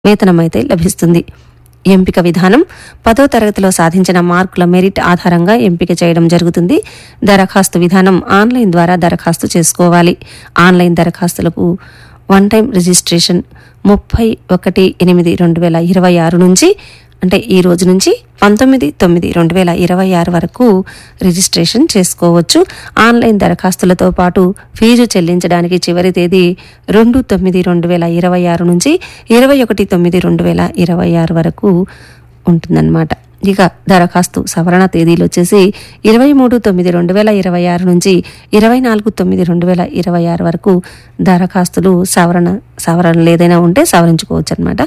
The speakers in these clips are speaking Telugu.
వేతనం అయితే లభిస్తుంది ఎంపిక విధానం పదో తరగతిలో సాధించిన మార్కుల మెరిట్ ఆధారంగా ఎంపిక చేయడం జరుగుతుంది దరఖాస్తు విధానం ఆన్లైన్ ద్వారా దరఖాస్తు చేసుకోవాలి ఆన్లైన్ దరఖాస్తులకు వన్ టైం రిజిస్ట్రేషన్ ముప్పై ఒకటి ఎనిమిది రెండు వేల ఇరవై ఆరు నుంచి అంటే ఈ రోజు నుంచి పంతొమ్మిది తొమ్మిది రెండు వేల ఇరవై ఆరు వరకు రిజిస్ట్రేషన్ చేసుకోవచ్చు ఆన్లైన్ దరఖాస్తులతో పాటు ఫీజు చెల్లించడానికి చివరి తేదీ రెండు తొమ్మిది రెండు వేల ఇరవై ఆరు నుంచి ఇరవై ఒకటి తొమ్మిది రెండు వేల ఇరవై ఆరు వరకు ఉంటుందన్నమాట ఇక దరఖాస్తు సవరణ తేదీలు వచ్చేసి ఇరవై మూడు తొమ్మిది రెండు వేల ఇరవై ఆరు నుంచి ఇరవై నాలుగు తొమ్మిది రెండు వేల ఇరవై ఆరు వరకు దరఖాస్తులు సవరణ సవరణలు ఏదైనా ఉంటే సవరించుకోవచ్చు అనమాట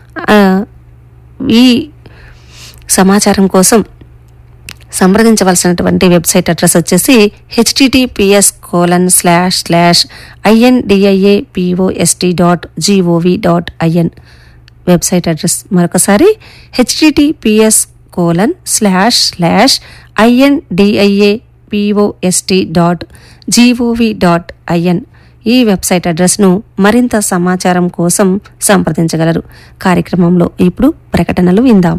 ఈ సమాచారం కోసం సంప్రదించవలసినటువంటి వెబ్సైట్ అడ్రస్ వచ్చేసి HTTPS colon slash slash I N D I A P O S T dot G O V dot I N website address మరొకసారి HTTPS colon slash slash I N D I A P O S T dot G O V dot I N ఈ వెబ్సైట్ అడ్రస్ను మరింత సమాచారం కోసం సంప్రదించగలరు కార్యక్రమంలో ఇప్పుడు ప్రకటనలు విందాం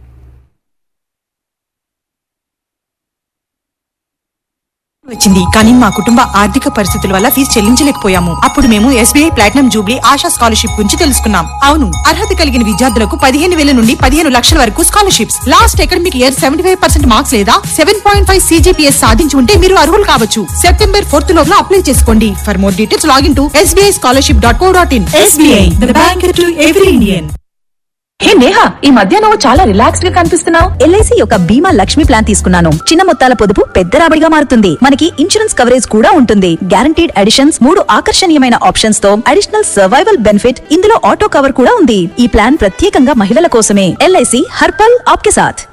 వచ్చింది కానీ మా కుటుంబ ఆర్థిక పరిస్థితుల వల్ల ఫీజు చెల్లించలేకపోయాము అప్పుడు మేము SBI platinum jubilee Asha scholarship గురించి తెలుసుకున్నాం అవును అర్హత కలిగిన విద్యార్థులకు పదిహేను వేల నుండి పదిహేను లక్షల వరకు scholarships last academic year seventy five percent marks లేదా సెవెన్ పాయింట్ ఫైవ్ సీజీపీఎస్ సాధించి ఉంటే మీరు అర్హులు కావచ్చు సెప్టెంబర్ ఫోర్త్ లోపల అప్లై చేసుకోండి for more details login to SBI scholarship dot co dot in SBI bank to every Indian hey Neha ఈ మధ్య నువ్వు చాలా రిలాక్స్డ్ గా కనిపిస్తున్నావు ఎల్ఐసి యొక్క బీమా లక్ష్మి ప్లాన్ తీసుకున్నాను చిన్న మొత్తాల పొదుపు పెద్ద రాబడిగా మారుతుంది మనకి ఇన్సూరెన్స్ కవరేజ్ కూడా ఉంటుంది గ్యారంటీడ్ అడిషన్స్ మూడు ఆకర్షణీయమైన ఆప్షన్స్ తో అడిషనల్ సర్వైవల్ బెనిఫిట్ ఇందులో ఆటో కవర్ కూడా ఉంది ఈ ప్లాన్ ప్రత్యేకంగా మహిళల కోసమే ఎల్ఐసి హర్పల్ ఆప్కే సాథ్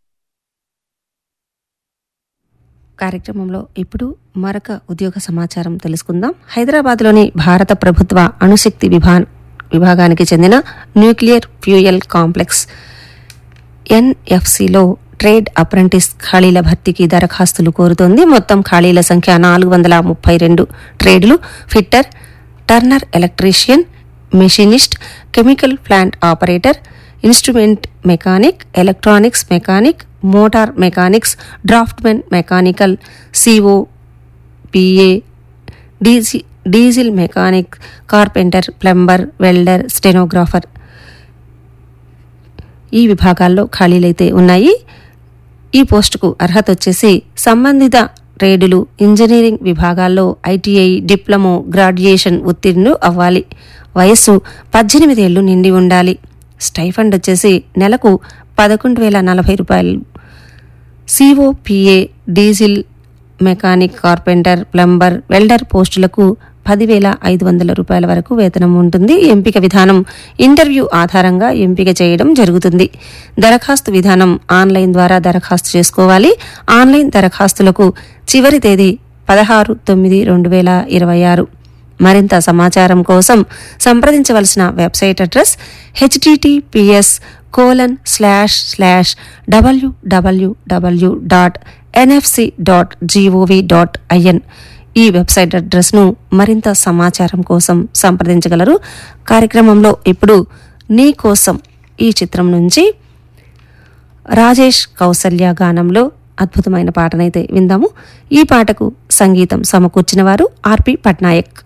కార్యక్రమంలో ఇప్పుడు మరొక ఉద్యోగ సమాచారం తెలుసుకుందాం హైదరాబాద్లోని భారత ప్రభుత్వ అణుశక్తి విభా విభాగానికి చెందిన న్యూక్లియర్ ఫ్యూయల్ కాంప్లెక్స్ ఎన్ఎఫ్సిలో ట్రేడ్ అప్రెంటిస్ ఖాళీల భర్తీకి దరఖాస్తులు కోరుతోంది మొత్తం ఖాళీల సంఖ్య నాలుగు వందల ముప్పై రెండు ట్రేడ్లు fitter turner electrician machinist chemical plant operator instrument mechanic electronics mechanic motor mechanics draftsmen mechanical CO PA డీజీ diesel mechanic carpenter plumber welder stenographer ఈ విభాగాల్లో ఖాళీలైతే ఉన్నాయి ఈ పోస్టుకు అర్హత వచ్చేసి సంబంధిత ట్రేడులు ఇంజనీరింగ్ విభాగాల్లో ఐటీఐ డిప్లొమో గ్రాడ్యుయేషన్ ఉత్తీర్ణులు అవ్వాలి వయస్సు పద్దెనిమిది ఏళ్లు నిండి ఉండాలి స్టైఫండ్ వచ్చేసి నెలకు పదకొండు వేల నలభై రూపాయలు COPA diesel mechanic carpenter plumber welder పోస్టులకు పదివేల ఐదు వందల రూపాయల వరకు వేతనం ఉంటుంది ఎంపిక విధానం ఇంటర్వ్యూ ఆధారంగా ఎంపిక చేయడం జరుగుతుంది దరఖాస్తు విధానం ఆన్లైన్ ద్వారా దరఖాస్తు చేసుకోవాలి ఆన్లైన్ దరఖాస్తులకు చివరి తేదీ పదహారు తొమ్మిది రెండు వేల ఇరవై ఆరు మరింత సమాచారం కోసం సంప్రదించవలసిన website address HTTPS colon slash slash WWW dot NFC dot G O V dot I N ఈ వెబ్సైట్ అడ్రస్ను మరింత సమాచారం కోసం సంప్రదించగలరు కార్యక్రమంలో ఇప్పుడు నీ కోసం ఈ చిత్రం నుంచి రాజేష్ కౌసల్య గానంలో అద్భుతమైన పాటనైతే విందాము ఈ పాటకు సంగీతం సమకూర్చిన వారు ఆర్పి పట్నాయక్